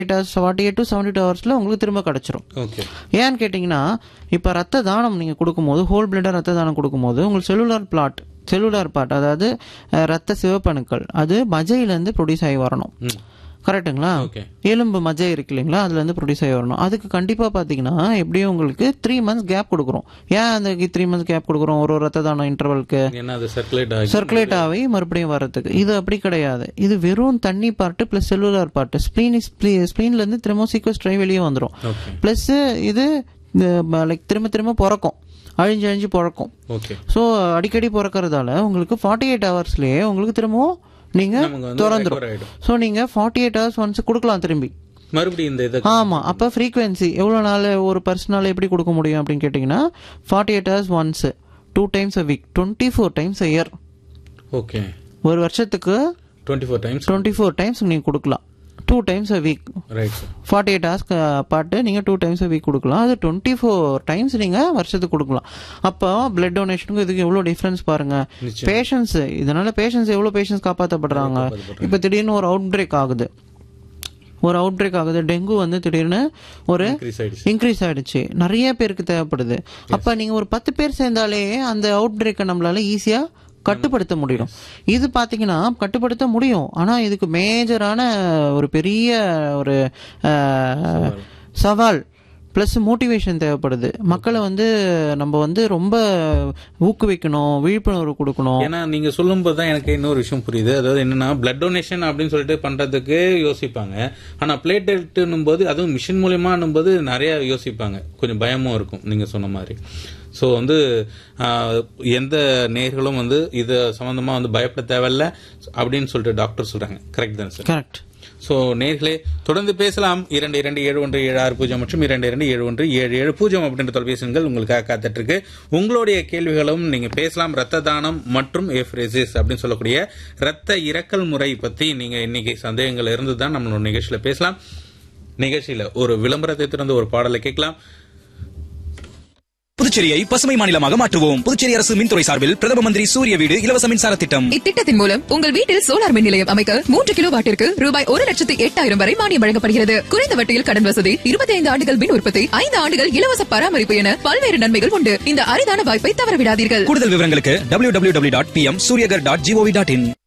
Eight hours forty eight to seventy two ஹவர்ஸில் உங்களுக்கு திரும்ப கிடச்சிரும் ஓகே ஏன்னு கேட்டிங்கன்னா இப்போ ரத்த தானம் நீங்கள் கொடுக்கும்போது ஹோல் பிளட்டாக ரத்த தானம் கொடுக்கும்போது உங்களுக்கு செல்லுலார் பிளாட் செல்லுலார் பார்ட் அதாவது அஹ், ரத்த சிவப்பணுக்கள் அது மஜையிலேருந்து ப்ரொடியூஸ் ஆகி வரணும் ம் கரெக்ட்டுங்களா ஓகே எலும்பு மஜ்ஜை இருக்கு இல்லைங்களா அதுலேருந்து ப்ரொடியூஸ் ஆகி வரணும் அதுக்கு கண்டிப்பாக பார்த்தீங்கன்னா எப்படியும் உங்களுக்கு த்ரீ மந்த்ஸ் கேப் கொடுக்குறோம் ஏன் அந்த த்ரீ மந்த்ஸ் கேப் கொடுக்குறோம் ஒரு ஒரு ரத்த தானம் இன்டர்வலுக்கு ஏன்னா அது சர்க்குலேட் ஆகி சர்க்குலேட் ஆகி மறுபடியும் வர்றதுக்கு இது அப்படி கிடையாது இது வெறும் தண்ணி part plus cellular part spleen ஸ்ப்ளீன்லேருந்து திரும்ப சீக்வஸ் ட்ரை வெளியே வந்துடும் ஓகே ப்ளஸ் இது லைக் திரும்ப திரும்ப பிறக்கும் அழிஞ்சு அழிஞ்சு பிறக்கும் ஓகே ஸோ அடிக்கடி பிறக்கறதால உங்களுக்கு ஃபார்ட்டி எயிட் ஹவர்ஸ்லேயே உங்களுக்கு திரும்பவும் நீங்கள் நமக்கு வந்து திறந்துரும் recover ஆயிடும் ஸோ நீங்கள் ஃபார்ட்டி எயிட் ஹவர்ஸ் ஒன்ஸ் கொடுக்கலாம் திரும்பி மறுபடியும் இந்த இதை ஆமாம் அப்போ ஃப்ரீக்வன்சி எவ்வளோ நாள் ஒரு பர்சனால் எப்படி கொடுக்க முடியும் அப்படின்னு கேட்டிங்கன்னா forty eight hours once two times a week twenty four times a year okay ஒரு வருஷத்துக்கு twenty four times twenty four times நீங்கள் கொடுக்கலாம் two times a week right sir forty eight hours பாட்டு நீங்கள் டூ டைம்ஸ் வீக் கொடுக்கலாம் அது twenty four times நீங்கள் வருஷத்துக்கு கொடுக்கலாம் அப்போ பிளட் டொனேஷனுக்கு இதுக்கு எவ்வளோ டிஃப்ரென்ஸ் பாருங்க நிச்சயம். பேஷண்ட்ஸ் இதனால பேஷண்ட்ஸ் எவ்வளோ பேஷண்ட்ஸ் காப்பாற்றப்படுறாங்க இப்போ திடீர்னு ஒரு அவுட் பிரேக் ஆகுது ஒரு அவுட் பிரேக் ஆகுது டெங்கு வந்து திடீர்னு ஒரு இன்க்ரீஸ் ஆயிடுச்சு இன்க்ரீஸ் ஆயிடுச்சு நிறைய பேருக்கு தேவைப்படுது அப்ப நீங்க ஒரு பத்து பேர் சேர்ந்தாலே அந்த அவுட் பிரேக்கை நம்மளால ஈஸியா கட்டுப்படுத்த முடியும் இது பாத்தீங்கன்னா கட்டுப்படுத்த முடியும் ஆனா இதுக்கு மேஜரான ஒரு பெரிய ஒரு அஹ், சவால் ப்ளஸ் மோட்டிவேஷன் தேவைப்படுது மக்களை வந்து நம்ம வந்து ரொம்ப ஊக்குவிக்கணும் விழிப்புணர்வு கொடுக்கணும் ஏன்னா நீங்க சொல்லும்போது தான் எனக்கு இன்னொரு விஷயம் புரியுது அதாவது என்னன்னா பிளட் டொனேஷன் அப்படின்னு சொல்லிட்டு பண்றதுக்கு யோசிப்பாங்க ஆனா பிளேட்டெட்னும் போது அதுவும் மிஷின் மூலியமானும் போது நிறைய யோசிப்பாங்க கொஞ்சம் பயமும் இருக்கும் நீங்க சொன்ன மாதிரி ஸோ வந்து ஆஹ், எந்த நேர்களும் வந்து இது சம்பந்தமா வந்து பயப்பட தேவையில்ல அப்படின்னு சொல்லிட்டு டாக்டர் சொல்றாங்க கரெக்ட் தானே சார் கரெக்ட் ஸோ நேர்களே தொடர்ந்து பேசலாம் இரண்டு இரண்டு ஏழு ஒன்று ஏழு ஆறு பூஜ்ஜியம் மற்றும் இரண்டு இரண்டு ஏழு ஒன்று ஏழு ஏழு பூஜ்ஜியம் அப்படின்ற தொலைபேசிகள் உங்களுக்காக காத்துட்டு இருக்கு உங்களுடைய கேள்விகளும் நீங்க பேசலாம் ரத்த தானம் மற்றும் எஃப்ரெசிஸ் அப்படின்னு சொல்லக்கூடிய ரத்த இறக்கல் முறை பத்தி நீங்க இன்னைக்கு சந்தேகங்கள் இருந்து தான் நம்மளோட நிகழ்ச்சியில பேசலாம் நிகழ்ச்சியில ஒரு விளம்பரத்தை திறந்து ஒரு பாடலை கேட்கலாம் புதுச்சேரியை பசுமை மாநிலமாக மாற்றுவோம் புதுச்சேரி அரசு மின்துறை சார்பில் பிரதம மந்திரி சூரிய வீடு இலவச மின்சார திட்டம் இத்திட்டத்தின் மூலம் உங்கள் வீட்டில் சோலார் மின் நிலையம் அமைக்க மூன்று கிலோ வாட்டிற்கு ரூபாய் ஒரு லட்சத்து எட்டாயிரம் வரை மானியம் வழங்கப்படுகிறது குறைந்த வட்டியில் கடன் வசதி இருபத்தி ஐந்து ஆண்டுகள் மின் உற்பத்தி ஐந்து ஆண்டுகள் இலவச பராமரிப்பு என பல்வேறு நன்மைகள் உண்டு இந்த அரிதான வாய்ப்பை தவறவிடாதீர்கள் கூடுதல் விவரங்களுக்கு www.pm dot dot GOV dot இன்